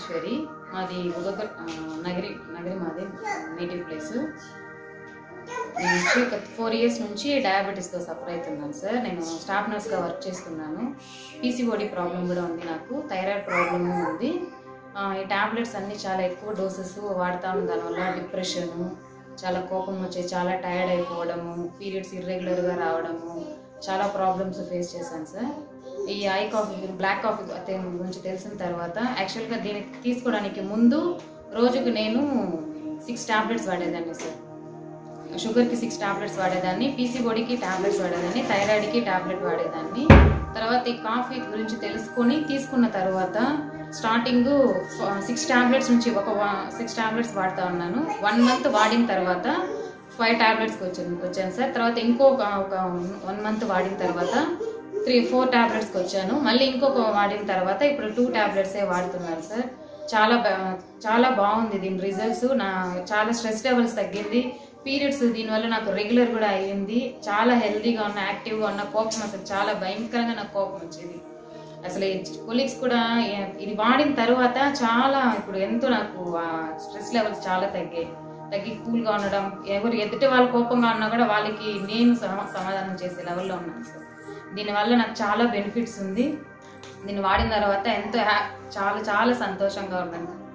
రాజేశ్వరి మాది ఉదక నగరి నగరి మాది native place నేను వచ్చి ఒక ఫోర్ ఇయర్స్ నుంచి డయాబెటీస్తో సఫర్ అవుతున్నాను సార్ నేను స్టాఫ్ నర్స్గా వర్క్ చేస్తున్నాను పీసీఓడి ప్రాబ్లం కూడా ఉంది నాకు థైరాయిడ్ ప్రాబ్లమ్ ఉంది ఆ, ఈ టాబ్లెట్స్ అన్నీ చాలా ఎక్కువ డోసెస్ వాడతాను దానివల్ల డిప్రెషను చాలా కోపం వచ్చి చాలా టైర్డ్ అయిపోవడము పీరియడ్స్ ఇర్రెగ్యులర్గా రావడము చాలా ప్రాబ్లమ్స్ ఫేస్ చేశాను సార్ ఈ ఐ కాఫీ బ్లాక్ కాఫీ అతే- గురించి తెలిసిన తర్వాత యాక్చువల్గా దీన్ని తీసుకోవడానికి ముందు రోజుకు నేను సిక్స్ టాబ్లెట్స్ వాడేదాన్ని సార్ షుగర్కి సిక్స్ టాబ్లెట్స్ వాడేదాన్ని పీసీబోడీకి టాబ్లెట్స్ వాడేదాన్ని థైరాయిడ్కి టాబ్లెట్ వాడేదాన్ని తర్వాత ఈ కాఫీ గురించి తెలుసుకొని తీసుకున్న తర్వాత స్టార్టింగ్ సిక్స్ టాబ్లెట్స్ నుంచి ఒక సిక్స్ టాబ్లెట్స్ వాడుతా ఉన్నాను వన్ మంత్ వాడిన తర్వాత ఫైవ్ టాబ్లెట్స్కి వచ్చాను వచ్చాను సార్ తర్వాత ఇంకొక ఒక వన్ మంత్ వాడిన తర్వాత త్రీ ఫోర్ టాబ్లెట్స్కి వచ్చాను మళ్ళీ ఇంకొక వాడిన తర్వాత ఇప్పుడు టూ టాబ్లెట్సే వాడుతున్నాను సార్ చాలా బా- చాలా బాగుంది దీని రిజల్ట్స్ నా చాలా స్ట్రెస్ లెవెల్స్ తగ్గింది పీరియడ్స్ దీనివల్ల నాకు రెగ్యులర్ కూడా అయ్యింది చాలా హెల్తీగా ఉన్న యాక్టివ్గా ఉన్న కోపం అసలు చాలా భయంకరంగా నాకు కోపం వచ్చేది అసలు కొలీగ్స్ కూడా ఏ- ఇది వాడిన తర్వాత చాలా ఇప్పుడు ఎంతో నాకు స్ట్రెస్ లెవెల్స్ చాలా తగ్గాయి తగ్గి కూల్గా ఉండడం ఎవరు ఎదుటి వాళ్ళ కోపంగా ఉన్నా కూడా వాళ్ళకి నేను సమ- సమాధానం చేసే లెవెల్లో ఉన్నాను సార్ దీనివల్ల నాకు చాలా బెనిఫిట్స్ ఉంది దీన్ని వాడిన తర్వాత ఎంతో హ్యా చాలా చాలా సంతోషంగా ఉన్నాను